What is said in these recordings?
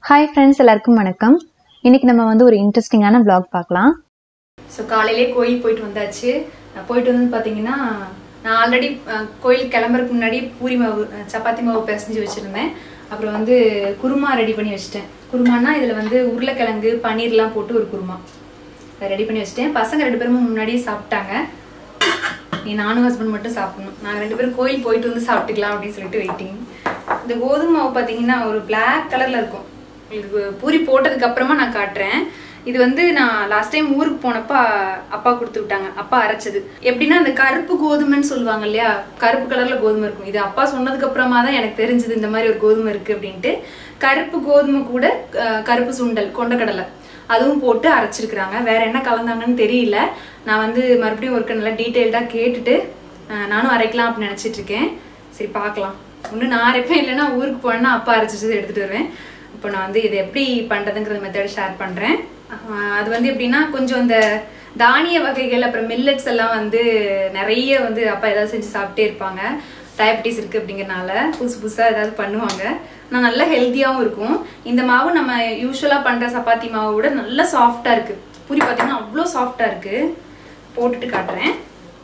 hi friends எல்லாருக்கும் வணக்கம் இன்னைக்கு நம்ம வந்து ஒரு இன்ட்ரெஸ்டிங்கான vlog பார்க்கலாம் ஸோ காலையிலே கோயில் போயிட்டு வந்தாச்சு நான் போயிட்டு வந்து பார்த்தீங்கன்னா நான் ஆல்ரெடி கோயில் கிளம்புறதுக்கு முன்னாடி பூரி மாவு அஹ், சப்பாத்தி மாவு பிசைஞ்சு வச்சுருந்தேன் அப்புறம் வந்து குருமா ரெடி பண்ணி வச்சிட்டேன் குருமானா இதில் வந்து உருளைக்கிழங்கு பன்னீர்லாம் போட்டு ஒரு குருமா ரெடி பண்ணி வச்சிட்டேன் பசங்க ரெண்டு பேரும் முன்னாடியே சாப்பிட்டாங்க நீ நானும் ஹஸ்பண்ட் மட்டும் சாப்பிடணும் நாங்கள் ரெண்டு பேரும் கோயில் போயிட்டு வந்து சாப்பிட்டுக்கலாம் அப்படின்னு சொல்லிட்டு வெயிட்டிங் இந்த கோதுமை மாவு பார்த்தீங்கன்னா ஒரு பிளாக் கலரில் இருக்கும் உங்களுக்கு பூரி போட்டதுக்கு அப்புறமா நான் காட்டுறேன் இது வந்து நான் லாஸ்ட் டைம் ஊருக்கு போனப்ப அப்பா கொடுத்து விட்டாங்க அப்பா அரைச்சது எப்படின்னா அந்த கருப்பு கோதுமைன்னு சொல்லுவாங்க இல்லையா கருப்பு கலர்ல கோதுமை இருக்கும் இது அப்பா சொன்னதுக்கு அப்புறமா தான் எனக்கு தெரிஞ்சது இந்த மாதிரி ஒரு கோதுமை இருக்கு அப்படின்ட்டு கருப்பு கோதுமை கூட அஹ், கருப்பு சுண்டல் கொண்டக்கடலை அதுவும் போட்டு அரைச்சிருக்கிறாங்க வேற என்ன கலந்தாங்கன்னு தெரியல நான் வந்து மறுபடியும் ஒருக்க நல்லா டீட்டெயில்டாக கேட்டுட்டு அஹ், நானும் அரைக்கலாம் அப்படின்னு நினச்சிட்டு இருக்கேன் சரி பார்க்கலாம் ஒன்று நான் அரைப்பேன் இல்லைன்னா ஊருக்கு போனேன்னா அப்பா அரைச்சிட்டு எடுத்துட்டு வருவேன் இப்போ நான் வந்து இதை எப்படி பண்ணுறதுங்கிற மெத்தட் ஷேர் பண்ணுறேன் அது வந்து எப்படின்னா கொஞ்சம் இந்த தானிய வகைகள் அப்புறம் மில்லட்ஸ் எல்லாம் வந்து நிறைய வந்து அப்பா ஏதாவது செஞ்சு சாப்பிட்டே இருப்பாங்க டயபிட்டிஸ் இருக்குது அப்படிங்கறனால புதுசு புதுசாக ஏதாவது பண்ணுவாங்க ஆனால் நல்லா ஹெல்த்தியாகவும் இருக்கும் இந்த மாவு நம்ம யூஸ்வலாக பண்ணுற சப்பாத்தி மாவை விட நல்லா சாஃப்டாக இருக்குது பூரி பார்த்தீங்கன்னா அவ்வளோ சாஃப்டாக இருக்குது போட்டுட்டு காட்டுறேன்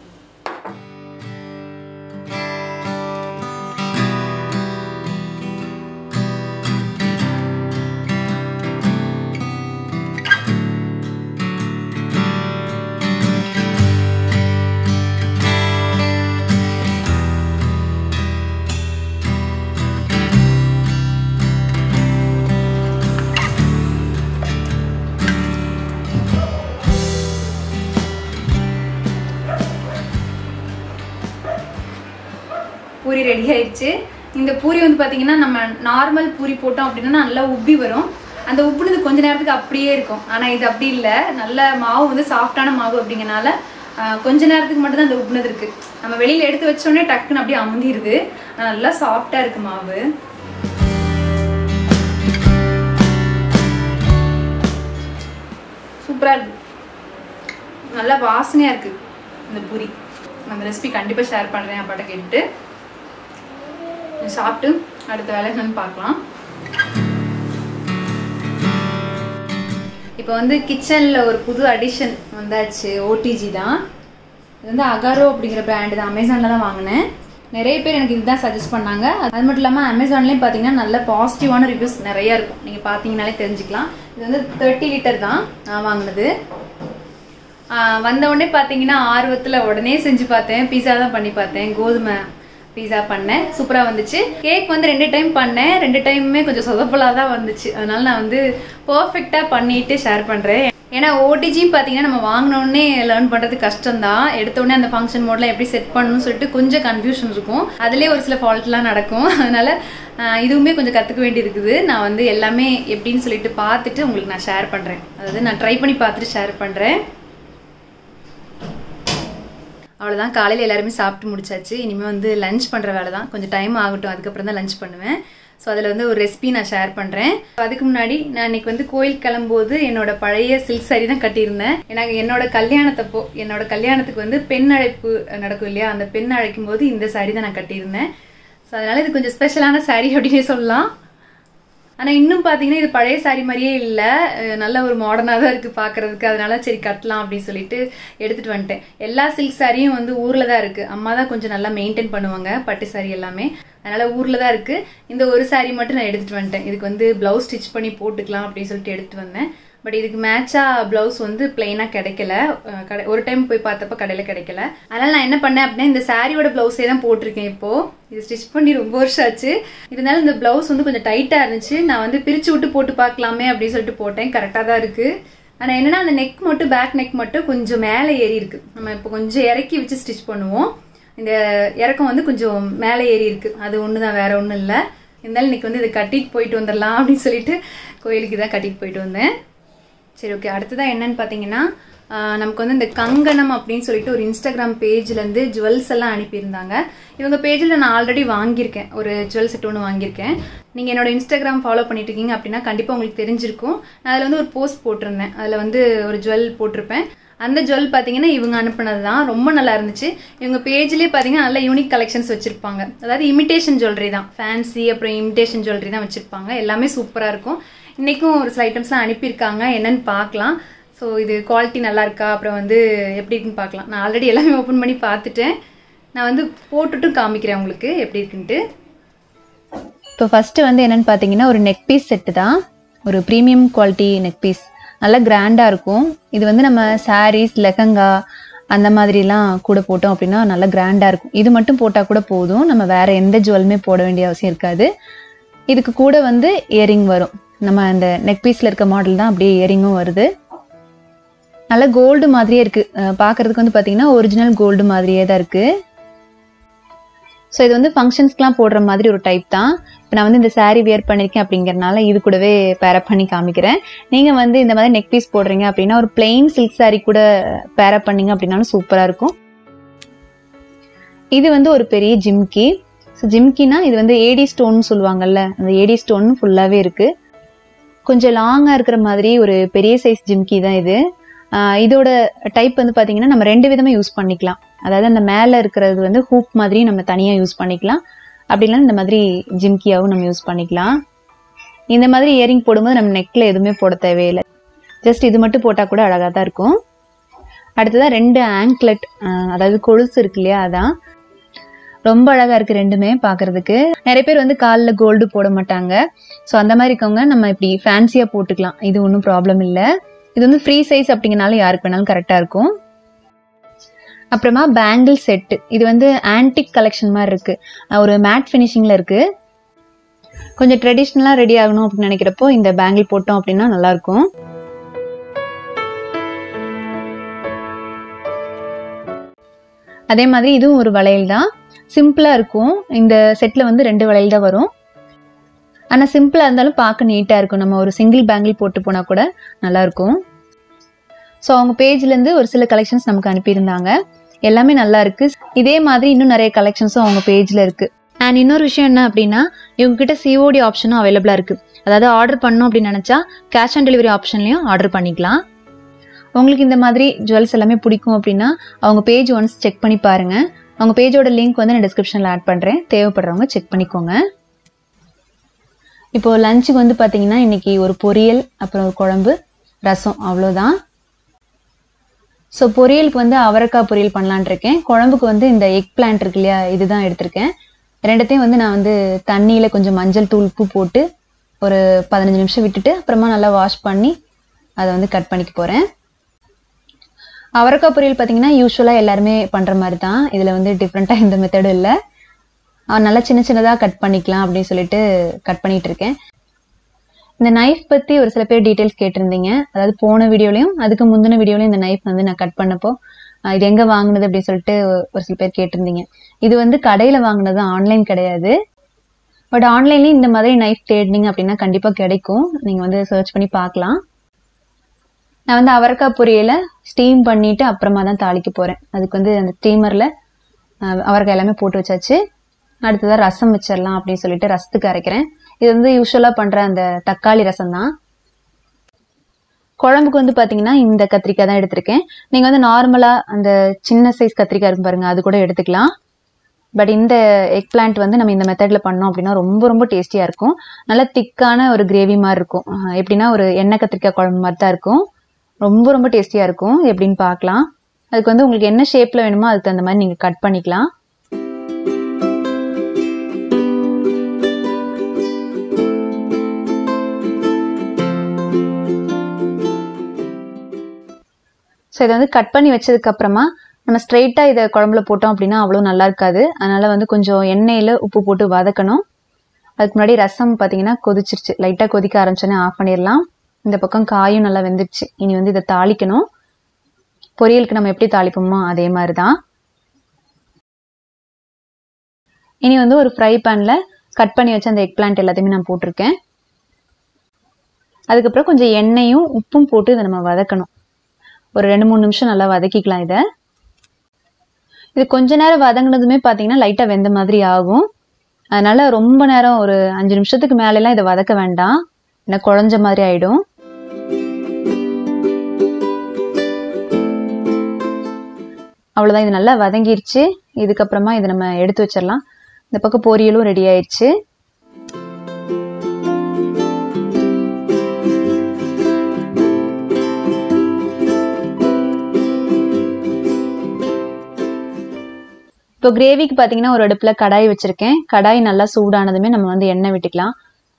பூரி ரெடி ஆயிடுச்சு இந்த பூரி வந்து பார்த்தீங்கன்னா நம்ம நார்மல் பூரி போட்டோம் அப்படின்னா நல்லா உப்பி வரும் அந்த உப்புனது கொஞ்ச நேரத்துக்கு அப்படியே இருக்கும் ஆனால் இது அப்படி இல்லை நல்ல மாவு வந்து சாஃப்டான மாவு அப்படிங்கனால ஆஹ், கொஞ்ச நேரத்துக்கு மட்டும் தான் அந்த உப்புனது இருக்கு நம்ம வெளியில எடுத்து வச்சோடனே டக்குன்னு அப்படியே அமுந்திருது ஆனா, நல்லா சாஃப்டா இருக்கு மாவு சூப்பரா இருக்கு நல்லா வாசனையா இருக்கு இந்த பூரி அந்த ரெசிபி கண்டிப்பா ஷேர் பண்றேன் அப்பாட்ட கேட்டுட்டு சாப்பிட்டு அடுத்த வேலை என்னன்னு பார்க்கலாம் இப்போ வந்து கிச்சனில் ஒரு புது அடிஷன் வந்தாச்சு ஓடிஜி தான் இது வந்து அகாரோ அப்படிங்கிற பிராண்டு தான் அமேசானில் தான் வாங்கினேன் நிறைய பேர் எனக்கு இதுதான் சஜஸ்ட் பண்ணாங்க அது மட்டும் இல்லாமல் அமேசான்லேயும் பார்த்தீங்கன்னா நல்ல பாசிட்டிவான ரிவ்யூஸ் நிறைய இருக்கும் நீங்கள் பார்த்தீங்கனாலே தெரிஞ்சுக்கலாம் இது வந்து தேர்ட்டி லிட்டர் தான் நான் வாங்கினது ஆஹ் வந்த உடனே பார்த்தீங்கன்னா ஆர்வத்தில் உடனே செஞ்சு பார்த்தேன் பீஸா தான் பண்ணி பார்த்தேன் கோதுமை பீஸா பண்ணேன் சூப்பராக வந்துச்சு கேக் வந்து ரெண்டு டைம் பண்ணேன் ரெண்டு டைமுமே கொஞ்சம் சொதப்பலாக தான் வந்துச்சு அதனால நான் வந்து பர்ஃபெக்டாக பண்ணிட்டு ஷேர் பண்ணுறேன் ஏன்னா ஓடிஜியும் பார்த்தீங்கன்னா நம்ம வாங்கினோடனே லேர்ன் பண்ணுறது கஷ்டம் தான் எடுத்தோடனே அந்த ஃபங்க்ஷன் மோட்லாம் எப்படி செட் பண்ணணும்னு சொல்லிட்டு கொஞ்சம் கன்ஃபியூஷன் இருக்கும் அதுலேயே ஒரு சில ஃபால்ட்லாம் நடக்கும் அதனால ஆஹ் இதுவுமே கொஞ்சம் கற்றுக்க வேண்டி இருக்குது நான் வந்து எல்லாமே எப்படின்னு சொல்லிட்டு பார்த்துட்டு உங்களுக்கு நான் ஷேர் பண்ணுறேன் அதாவது நான் ட்ரை பண்ணி பார்த்துட்டு ஷேர் பண்ணுறேன் அவ்வளோதான் காலையில் எல்லாருமே சாப்பிட்டு முடிச்சாச்சு இனிமேல் வந்து லஞ்ச் பண்ணுற வேலை தான் கொஞ்சம் டைம் ஆகட்டும் அதுக்கப்புறம் தான் லஞ்ச் பண்ணுவேன் ஸோ அதில் வந்து ஒரு ரெசிபி நான் ஷேர் பண்ணுறேன் அதுக்கு முன்னாடி நான் இன்னைக்கு வந்து கோயில் கிளம்பும்போது என்னோட பழைய சில்க் saree தான் கட்டியிருந்தேன் ஏன்னா என்னோட கல்யாணத்தப்போ என்னோட கல்யாணத்துக்கு வந்து பெண் அழைப்பு நடக்கும் இல்லையா அந்த பெண் அழைக்கும் போது இந்த saree தான் நான் கட்டியிருந்தேன் ஸோ அதனால இது கொஞ்சம் ஸ்பெஷலான saree அப்படின்னே சொல்லலாம் ஆனால் இன்னும் பார்த்தீங்கன்னா இது பழைய saree மாதிரியே இல்லை நல்ல ஒரு மாடர்னாக தான் இருக்குது பார்க்கறதுக்கு அதனால சரி கட்டலாம் அப்படின்னு சொல்லிட்டு எடுத்துட்டு வந்துட்டேன் எல்லா சில்க் சாரியும் வந்து ஊரில் தான் இருக்குது அம்மா தான் கொஞ்சம் நல்லா மெயின்டைன் பண்ணுவாங்க பட்டு saree எல்லாமே அதனால ஊரில் தான் இருக்குது இந்த ஒரு saree மட்டும் நான் எடுத்துட்டு வந்துட்டேன் இதுக்கு வந்து ப்ளவுஸ் ஸ்டிச் பண்ணி போட்டுக்கலாம் அப்படின்னு சொல்லிட்டு எடுத்துட்டு வந்தேன் பட் இதுக்கு மேட்சா பிளவுஸ் வந்து பிளெயினாக கிடைக்கல அஹ் கடை ஒரு டைம் போய் பார்த்தப்ப கடையில் கிடைக்கல அதனால நான் என்ன பண்ணேன் அப்படின்னா இந்த சாரியோட பிளவுஸே தான் போட்டிருக்கேன் இப்போ இது ஸ்டிச் பண்ணி ரொம்ப வருஷம் ஆச்சு இருந்தாலும் இந்த பிளவுஸ் வந்து கொஞ்சம் டைட்டாக இருந்துச்சு நான் வந்து பிரிச்சு விட்டு போட்டு பார்க்கலாமே அப்படின்னு சொல்லிட்டு போட்டேன் கரெக்டாக தான் இருக்கு ஆனால் என்னன்னா அந்த நெக் மட்டும் பேக் நெக் மட்டும் கொஞ்சம் மேலே ஏறி இருக்கு நம்ம இப்போ கொஞ்சம் இறக்கி வச்சு ஸ்டிச் பண்ணுவோம் இந்த இறக்கம் வந்து கொஞ்சம் மேலே ஏறி இருக்கு அது ஒன்று தான் வேற ஒன்றும் இல்லை இருந்தாலும் இன்னைக்கு வந்து இதை கட்டிட்டு போயிட்டு வந்துடலாம் அப்படின்னு சொல்லிட்டு கோயிலுக்கு தான் கட்டிட்டு போயிட்டு வந்தேன் சரி ஓகே அடுத்ததான் என்னன்னு பார்த்தீங்கன்னா ஆஹ் நமக்கு வந்து இந்த கங்கணம் அப்படின்னு சொல்லிட்டு ஒரு இன்ஸ்டாகிராம் பேஜ்லேருந்து ஜுவல்ஸ் எல்லாம் அனுப்பியிருந்தாங்க இவங்க பேஜில் நான் ஆல்ரெடி வாங்கியிருக்கேன் ஒரு ஜுவல் செட் ஒன்று வாங்கியிருக்கேன் நீங்கள் என்னோட இன்ஸ்டாகிராம் ஃபாலோ பண்ணிட்டு இருக்கீங்க அப்படின்னா கண்டிப்பாக உங்களுக்கு தெரிஞ்சிருக்கும் நான் அதில் வந்து ஒரு போஸ்ட் போட்டிருந்தேன் அதில் வந்து ஒரு ஜுவல் போட்டிருப்பேன் அந்த ஜுவல் பார்த்தீங்கன்னா இவங்க அனுப்புனது தான் ரொம்ப நல்லா இருந்துச்சு இவங்க பேஜ்லேயே பார்த்தீங்கன்னா நல்ல யூனிக் கலெக்ஷன்ஸ் வச்சிருப்பாங்க அதாவது இமிடேஷன் ஜுவல்லரி தான் ஃபேன்சி அப்புறம் இமிடேஷன் ஜுவல்லரி தான் வச்சிருப்பாங்க எல்லாமே சூப்பராக இருக்கும் இன்னைக்கும் ஒரு சில ஐட்டம்ஸ்லாம் அனுப்பியிருக்காங்க என்னன்னு பார்க்கலாம் ஸோ இது குவாலிட்டி நல்லா இருக்கா அப்புறம் வந்து எப்படி இருக்குன்னு பார்க்கலாம் நான் ஆல்ரெடி எல்லாமே ஓப்பன் பண்ணி பார்த்துட்டேன் நான் வந்து போட்டுட்டும் காமிக்கிறேன் உங்களுக்கு எப்படி இருக்குன்ட்டு இப்போ ஃபஸ்ட்டு வந்து என்னென்னு பார்த்தீங்கன்னா ஒரு நெக் பீஸ் செட்டு தான் ஒரு ப்ரீமியம் குவாலிட்டி நெக் பீஸ் நல்லா கிராண்டாக இருக்கும் இது வந்து நம்ம சாரீஸ் லெஹங்கா அந்த மாதிரிலாம் கூட போட்டோம் அப்படின்னா நல்லா கிராண்டாக இருக்கும் இது மட்டும் போட்டால் கூட போதும் நம்ம வேறு எந்த ஜுவலுமே போட வேண்டிய அவசியம் இருக்காது இதுக்கு கூட வந்து இயரிங் வரும் நம்ம அந்த நெக் பீஸில் இருக்க மாடல் தான் அப்படியே இயரிங்கும் வருது நல்லா கோல்டு மாதிரியே இருக்குது பார்க்குறதுக்கு வந்து பார்த்தீங்கன்னா ஒரிஜினல் கோல்டு மாதிரியே தான் இருக்குது ஸோ இது வந்து ஃபங்க்ஷன்ஸ்க்குலாம் போடுற மாதிரி ஒரு டைப் தான் இப்போ நான் வந்து இந்த saree வியர் பண்ணியிருக்கேன் அப்படிங்கறனால இது கூடவே பேரப் பண்ணி காமிக்கிறேன் நீங்கள் வந்து இந்த மாதிரி நெக் பீஸ் போடுறீங்க அப்படின்னா ஒரு plain சில்க் saree கூட பேரப் பண்ணீங்க அப்படின்னாலும் சூப்பராக இருக்கும் இது வந்து ஒரு பெரிய ஜிம்கி ஸோ ஜிம்கினா இது வந்து ஏடி ஸ்டோன் சொல்லுவாங்கல்ல அந்த ஏடி ஸ்டோன் ஃபுல்லாகவே இருக்குது கொஞ்சம் லாங்காக இருக்கிற மாதிரி ஒரு பெரிய சைஸ் ஜிம்கி தான் இது ஆஹ் இதோட டைப் வந்து பார்த்தீங்கன்னா நம்ம ரெண்டு விதமாக யூஸ் பண்ணிக்கலாம் அதாவது அந்த மேலே இருக்கிறது வந்து ஹூப் மாதிரி நம்ம தனியாக யூஸ் பண்ணிக்கலாம் அப்படி இல்லைன்னா இந்த மாதிரி ஜிம்கியாவும் நம்ம யூஸ் பண்ணிக்கலாம் இந்த மாதிரி இயரிங் போடும்போது நம்ம நெக்கில் எதுவுமே போட தேவையில்லை ஜஸ்ட் இது மட்டும் போட்டால் கூட அழகாக தான் இருக்கும் அடுத்ததாக ரெண்டு ஆங்க்லெட் அதாவது கொலுசு இருக்கு இல்லையா அதான் ரொம்ப அழகாக இருக்குது ரெண்டுமே பார்க்கறதுக்கு நிறைய பேர் வந்து காலில் கோல்டு போட மாட்டாங்க ஸோ அந்த மாதிரி இருக்கவங்க நம்ம இப்படி ஃபேன்சியாக போட்டுக்கலாம் இது ஒன்றும் ப்ராப்ளம் இல்லை இது வந்து ஃப்ரீ சைஸ் அப்படிங்கனால யாருக்கு வேணாலும் கரெக்டாக இருக்கும் அப்புறமா பேங்கிள் செட்டு இது வந்து ஆன்டிக் கலெக்ஷன் மாதிரி இருக்கு அஹ் ஒரு மேட் ஃபினிஷிங்கில் இருக்கு கொஞ்சம் ட்ரெடிஷ்னலாக ரெடி ஆகணும் அப்படின்னு நினைக்கிறப்போ இந்த பேங்கிள் போட்டோம் அப்படின்னா நல்லா இருக்கும் அதே மாதிரி இதுவும் ஒரு வளையல் தான் சிம்பிளாக இருக்கும் இந்த செட்டில் வந்து ரெண்டு வளையல் தான் வரும் ஆனால் சிம்பிளாக இருந்தாலும் பார்க்க நீட்டாக இருக்கும் நம்ம ஒரு சிங்கிள் பேங்கிள் போட்டு போனால் கூட நல்லா இருக்கும் ஸோ அவங்க பேஜ்லேருந்து ஒரு சில கலெக்ஷன்ஸ் நமக்கு அனுப்பியிருந்தாங்க எல்லாமே நல்லா இருக்கு இதே மாதிரி இன்னும் நிறைய கலெக்ஷன்ஸும் அவங்க பேஜில் இருக்கு அண்ட் இன்னொரு விஷயம் என்ன அப்படின்னா இவங்க கிட்ட சிஓடி ஆப்ஷனும் அவைலபிளாக இருக்கு அதாவது ஆர்டர் பண்ணணும் அப்படின்னு நினச்சா கேஷ் ஆன் டெலிவரி ஆப்ஷன்லையும் ஆர்டர் பண்ணிக்கலாம் உங்களுக்கு இந்த மாதிரி ஜுவல்ஸ் எல்லாமே பிடிக்கும் அப்படின்னா அவங்க பேஜ் ஒன்ஸ் செக் பண்ணி பாருங்க அவங்க பேஜோட லிங்க் வந்து நான் டிஸ்கிரிப்ஷனில் ஆட் பண்ணுறேன் தேவைப்படுறவங்க செக் பண்ணிக்கோங்க இப்போ லஞ்சுக்கு வந்து பார்த்தீங்கன்னா இன்னைக்கு ஒரு பொரியல் அப்புறம் ஒரு குழம்பு ரசம் அவ்வளோதான் ஸோ பொரியலுக்கு வந்து அவரைக்காய் பொரியல் பண்ணலான் இருக்கேன் குழம்புக்கு வந்து இந்த எக் பிளான்ட் இருக்கு இல்லையா இதுதான் எடுத்திருக்கேன் ரெண்டத்தையும் வந்து நான் வந்து தண்ணியில் கொஞ்சம் மஞ்சள் தூள் உப்பு போட்டு ஒரு பதினஞ்சு நிமிஷம் விட்டுட்டு அப்புறமா நல்லா வாஷ் பண்ணி அதை வந்து கட் பண்ணிக்க போகிறேன் அவரைக்காய் பொரியல் பார்த்தீங்கன்னா யூஸ்வலாக எல்லாருமே பண்ணுற மாதிரி தான் இதில் வந்து டிஃப்ரெண்ட்டாக இந்த மெத்தடும் இல்லை நல்லா சின்ன சின்னதாக கட் பண்ணிக்கலாம் அப்படின்னு சொல்லிட்டு கட் பண்ணிட்டு இருக்கேன் இந்த நைஃப் பற்றி ஒரு சில பேர் டீட்டெயில்ஸ் கேட்டிருந்தீங்க அதாவது போன வீடியோலையும் அதுக்கு முந்தின வீடியோலையும் இந்த நைஃப் வந்து நான் கட் பண்ணப்போ அஹ் இது எங்கே வாங்கினது அப்படின்னு சொல்லிட்டு ஒரு சில பேர் கேட்டிருந்தீங்க இது வந்து கடையில் வாங்கினது ஆன்லைன் கிடையாது பட் ஆன்லைன்லேயும் இந்த மாதிரி நைஃப் தேடினீங்க அப்படின்னா கண்டிப்பாக கிடைக்கும் நீங்கள் வந்து சர்ச் பண்ணி பார்க்கலாம் நான் வந்து அவரைக்காய் பொரியலை ஸ்டீம் பண்ணிட்டு அப்புறமா தான் தாளிக்க போகிறேன் அதுக்கு வந்து அந்த ஸ்டீமரில் அவரைக்காய் எல்லாமே போட்டு வச்சாச்சு அடுத்ததாக ரசம் வச்சிடலாம் அப்படின்னு சொல்லிட்டு ரசத்துக்கு அரைக்கிறேன் இது வந்து யூஸ்வலாக பண்ணுற அந்த தக்காளி ரசம் தான் குழம்புக்கு வந்து பார்த்தீங்கன்னா இந்த கத்திரிக்காய் தான் எடுத்திருக்கேன் நீங்கள் வந்து நார்மலாக அந்த சின்ன சைஸ் கத்திரிக்காய் இருக்கும் பாருங்க அது கூட எடுத்துக்கலாம் பட் இந்த எக் பிளான்ட் வந்து நம்ம இந்த மெத்தடில் பண்ணோம் அப்படின்னா ரொம்ப ரொம்ப டேஸ்டியாக இருக்கும் நல்ல திக்கான ஒரு கிரேவி மாதிரி இருக்கும் அஹ் எப்படின்னா ஒரு எண்ணெய் கத்திரிக்காய் குழம்பு மாதிரி தான் இருக்கும் ரொம்ப ரொம்ப டேஸ்டியாக இருக்கும் எப்படின்னு பார்க்கலாம் அதுக்கு வந்து உங்களுக்கு என்ன ஷேப்பில் வேணுமோ அதுக்கு தகுந்த மாதிரி நீங்கள் கட் பண்ணிக்கலாம் ஸோ இதை வந்து கட் பண்ணி வச்சதுக்கு அப்புறமா நம்ம ஸ்ட்ரைட்டாக இதை குழம்புல போட்டோம் அப்படின்னா அவ்வளோ நல்லா இருக்காது அதனால வந்து கொஞ்சம் எண்ணெயில் உப்பு போட்டு வதக்கணும் அதுக்கு முன்னாடி ரசம் பார்த்தீங்கன்னா கொதிச்சிருச்சு லைட்டாக கொதிக்க ஆரம்பிச்சோன்னே ஆஃப் பண்ணிடலாம் இந்த பக்கம் காயும் நல்லா வெந்துருச்சு இனி வந்து இதை தாளிக்கணும் பொரியலுக்கு நம்ம எப்படி தாளிப்போமோ அதே மாதிரி தான் இனி வந்து ஒரு ஃப்ரை பேனில் கட் பண்ணி வச்ச அந்த எக் பிளான்ட் எல்லாத்தையுமே நான் போட்டிருக்கேன் அதுக்கப்புறம் கொஞ்சம் எண்ணெயும் உப்பும் போட்டு இதை நம்ம வதக்கணும் ஒரு ரெண்டு மூணு நிமிஷம் நல்லா வதக்கிக்கலாம் இதை இது கொஞ்ச நேரம் வதங்கினதுமே பார்த்தீங்கன்னா லைட்டாக வெந்த மாதிரி ஆகும் அதனால ரொம்ப நேரம் ஒரு அஞ்சு நிமிஷத்துக்கு மேலெல்லாம் இதை வதக்க வேண்டாம் ஏன்னா குழஞ்ச மாதிரி ஆயிடும் அவ்வளோதான் இது நல்லா வதங்கிருச்சு இதுக்கப்புறமா இதை நம்ம எடுத்து வச்சிடலாம் இந்த பக்கம் பொரியலும் ரெடி ஆயிடுச்சு இப்போ கிரேவிக்கு பார்த்தீங்கன்னா ஒரு அடுப்பில் கடாய் வச்சுருக்கேன் கடாய் நல்லா சூடானதுமே நம்ம வந்து எண்ணெய் விட்டுக்கலாம்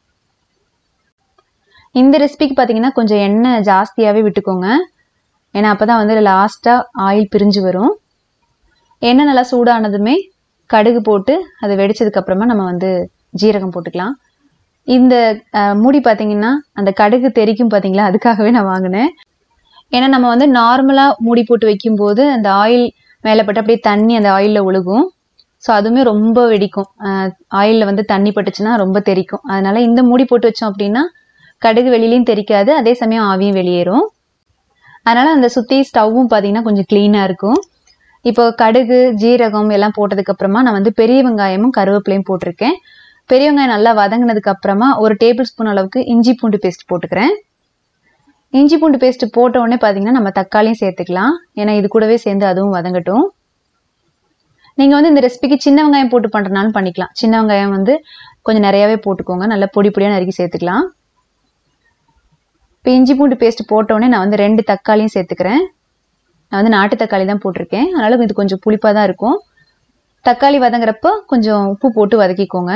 இந்த ரெசிபிக்கு பார்த்தீங்கன்னா கொஞ்சம் எண்ணெய் ஜாஸ்தியாகவே விட்டுக்கோங்க ஏன்னா அப்போ தான் வந்து லாஸ்ட்டாக ஆயில் பிரிஞ்சு வரும் எண்ணெய் நல்லா சூடானதுமே கடுகு போட்டு அதை வெடிச்சதுக்கப்புறமா நம்ம வந்து ஜீரகம் போட்டுக்கலாம் இந்த அஹ், மூடி பார்த்தீங்கன்னா அந்த கடுகு தெறிக்கும் பார்த்தீங்களா அதுக்காகவே நான் வாங்கினேன் ஏன்னா நம்ம வந்து நார்மலாக மூடி போட்டு வைக்கும்போது அந்த ஆயில் மேலே பட்டு அப்படியே தண்ணி அந்த ஆயிலில் ஒழுகும் ஸோ அதுவுமே ரொம்ப வெடிக்கும் ஆயிலில் வந்து தண்ணி பட்டுச்சுன்னா ரொம்ப தெறிக்கும் அதனால இந்த மூடி போட்டு வச்சோம் அப்படின்னா கடுகு வெளியிலையும் தெறிக்காது அதே சமயம் ஆவியும் வெளியேறும் அதனால அந்த சுற்றி ஸ்டவ்வும் பார்த்தீங்கன்னா கொஞ்சம் க்ளீனாக இருக்கும் இப்போ கடுகு ஜீரகம் எல்லாம் போட்டதுக்கு அப்புறமா நான் வந்து பெரிய வெங்காயமும் கருவேப்பிலையும் போட்டிருக்கேன் பெரிய வெங்காயம் நல்லா வதங்கினதுக்கு அப்புறமா ஒரு டேபிள் ஸ்பூன் அளவுக்கு இஞ்சி பூண்டு பேஸ்ட் போட்டுக்கிறேன் இஞ்சி பூண்டு பேஸ்ட் போட்ட உடனே பார்த்தீங்கன்னா நம்ம தக்காளியும் சேர்த்துக்கலாம் ஏன்னா இது கூடவே சேர்ந்து அதுவும் வதங்கட்டும் நீங்கள் வந்து இந்த ரெசிபிக்கு சின்ன வெங்காயம் போட்டு பண்ணுறனாலும் பண்ணிக்கலாம் சின்ன வெங்காயம் வந்து கொஞ்சம் நிறையாவே போட்டுக்கோங்க நல்லா பொடி பொடியாக நறுக்கி சேர்த்துக்கலாம் இப்போ இஞ்சி பூண்டு பேஸ்ட் போட்ட உடனே நான் வந்து ரெண்டு தக்காளியும் சேர்த்துக்கிறேன் நான் வந்து நாட்டு தக்காளி தான் போட்டிருக்கேன் அதனால இது கொஞ்சம் புளிப்பாக தான் இருக்கும் தக்காளி வதங்குறப்போ கொஞ்சம் உப்பு போட்டு வதக்கிக்கோங்க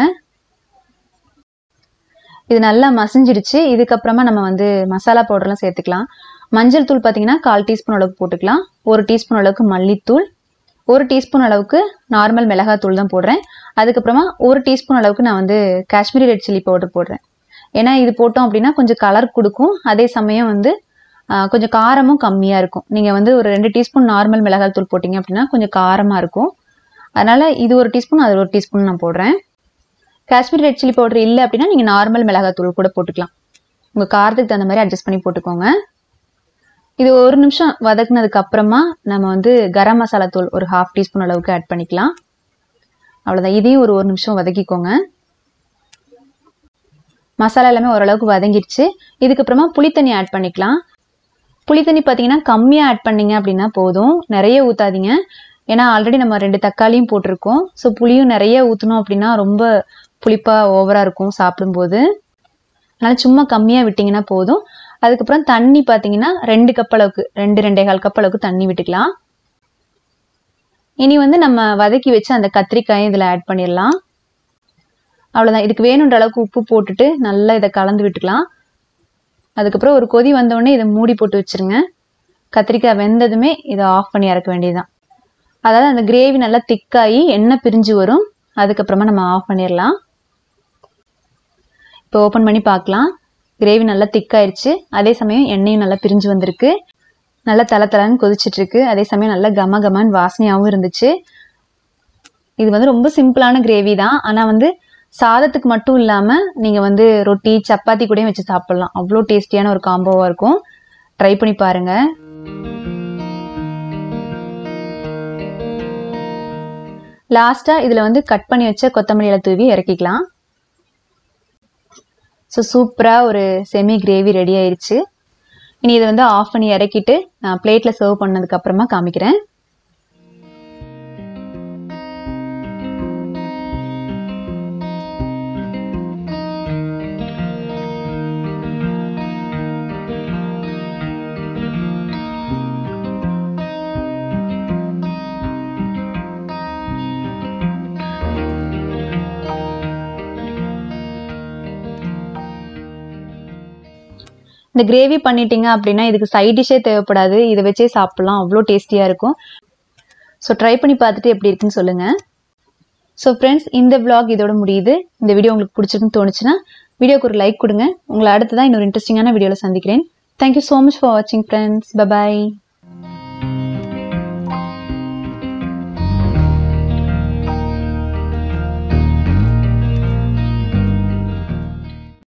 இது நல்லா மசிஞ்சிடுச்சு இதுக்கப்புறமா நம்ம வந்து மசாலா பவுடர்லாம் சேர்த்துக்கலாம் மஞ்சள் தூள் பார்த்தீங்கன்னா கால் டீஸ்பூன் அளவுக்கு போட்டுக்கலாம் ஒரு டீஸ்பூன் அளவுக்கு மல்லித்தூள் ஒரு டீஸ்பூன் அளவுக்கு நார்மல் மிளகாத்தூள் தான் போடுறேன் அதுக்கப்புறமா ஒரு டீஸ்பூன் அளவுக்கு நான் வந்து காஷ்மீரி ரெட் சில்லி பவுடர் போடுறேன் ஏன்னா இது போட்டோம் அப்படின்னா கொஞ்சம் கலர் கொடுக்கும் அதே சமயம் வந்து ஆஹ், கொஞ்சம் காரமும் கம்மியாக இருக்கும் நீங்கள் வந்து ஒரு ரெண்டு டீஸ்பூன் நார்மல் மிளகாய் தூள் போட்டிங்க அப்படின்னா கொஞ்சம் காரமாக இருக்கும் அதனால் இது ஒரு டீஸ்பூன் அது ஒரு டீஸ்பூன் நான் போடுறேன் காஷ்மீர் ரெட் சில்லி பவுடர் இல்லை அப்படின்னா நீங்கள் நார்மல் மிளகாய் தூள் கூட போட்டுக்கலாம் உங்கள் காரத்துக்கு தகுந்த மாதிரி அட்ஜஸ்ட் பண்ணி போட்டுக்கோங்க இது ஒரு நிமிஷம் வதக்குனதுக்கு அப்புறமா நம்ம வந்து கரம் மசாலா தூள் ஒரு ஹாஃப் டீஸ்பூன் அளவுக்கு ஆட் பண்ணிக்கலாம் அவ்வளோதான் இதையும் ஒரு ஒரு நிமிஷம் வதக்கிக்கோங்க மசாலா எல்லாமே ஓரளவுக்கு வதங்கிடுச்சு இதுக்கப்புறமா புளித்தண்ணி ஆட் பண்ணிக்கலாம் புளித்தண்ணி பார்த்தீங்கன்னா கம்மியாக ஆட் பண்ணீங்க அப்படின்னா போதும் நிறைய ஊற்றாதீங்க ஏன்னா ஆல்ரெடி நம்ம ரெண்டு தக்காளியும் போட்டிருக்கோம் ஸோ புளியும் நிறைய ஊற்றணும் அப்படின்னா ரொம்ப புளிப்பாக ஓவராக இருக்கும் சாப்பிடும்போது அதனால் சும்மா கம்மியாக விட்டிங்கன்னா போதும் அதுக்கப்புறம் தண்ணி பார்த்தீங்கன்னா ரெண்டு கப் அளவுக்கு ரெண்டு ரெண்டே கால் கப் அளவுக்கு தண்ணி விட்டுக்கலாம் இனி வந்து நம்ம வதக்கி வச்சு அந்த கத்திரிக்காயும் இதில் ஆட் பண்ணிடலாம் அவ்வளோதான் இதுக்கு வேணுன்ற அளவுக்கு உப்பு போட்டுட்டு நல்லா இதை கலந்து விட்டுக்கலாம் அதுக்கப்புறம் ஒரு கொதி வந்தோடனே இதை மூடி போட்டு வச்சிருங்க கத்திரிக்காய் வெந்ததுமே இதை ஆஃப் பண்ணி இறக்க வேண்டியதுதான் அதாவது அந்த கிரேவி நல்லா திக்காகி எண்ணெய் பிரிஞ்சு வரும் அதுக்கப்புறமா நம்ம ஆஃப் பண்ணிடலாம் இப்போ ஓப்பன் பண்ணி பார்க்கலாம் கிரேவி நல்லா திக்காயிருச்சு அதே சமயம் எண்ணெயும் நல்லா பிரிஞ்சு வந்திருக்கு நல்லா தலை தலைன்னு கொதிச்சிட்டு இருக்கு அதே சமயம் நல்லா கம கமன்னு வாசனையாகவும் இருந்துச்சு இது வந்து ரொம்ப சிம்பிளான கிரேவி தான் ஆனால் வந்து சாதத்துக்கு மட்டும் இல்லாமல் நீங்கள் வந்து ரொட்டி சப்பாத்தி கூடயும் வச்சு சாப்பிட்லாம் அவ்வளோ டேஸ்டியான ஒரு காம்போவாக இருக்கும் ட்ரை பண்ணி பாருங்க லாஸ்ட்டாக இதில் வந்து கட் பண்ணி வச்ச கொத்தமல்லி இலை தூவி இறக்கிக்கலாம் ஸோ சூப்பராக ஒரு செமி கிரேவி ரெடி ஆயிருச்சு இனி இதை வந்து ஆஃப் பண்ணி இறக்கிட்டு நான் பிளேட்டில் சர்வ் பண்ணதுக்கு அப்புறமா காமிக்கிறேன் இந்த கிரேவி பண்ணிட்டீங்க அப்படின்னா இதுக்கு சைட் டிஷ்ஷே தேவைப்படாது இதை வச்சே சாப்பிட்லாம் அவ்வளோ டேஸ்டியாக இருக்கும் ஸோ ட்ரை பண்ணி பார்த்துட்டு எப்படி இருக்குன்னு சொல்லுங்கள் ஸோ ஃப்ரெண்ட்ஸ் இந்த vlog இதோட முடியுது இந்த வீடியோ உங்களுக்கு பிடிச்சிருக்குன்னு தோணுச்சுன்னா வீடியோக்கு ஒரு லைக் கொடுங்க உங்களை அடுத்ததான் இன்னொரு இன்ட்ரெஸ்டிங்கான வீடியோவில் சந்திக்கிறேன் தேங்க்யூ ஸோ மச் ஃபார் வாட்சிங் ஃப்ரெண்ட்ஸ் பபாய்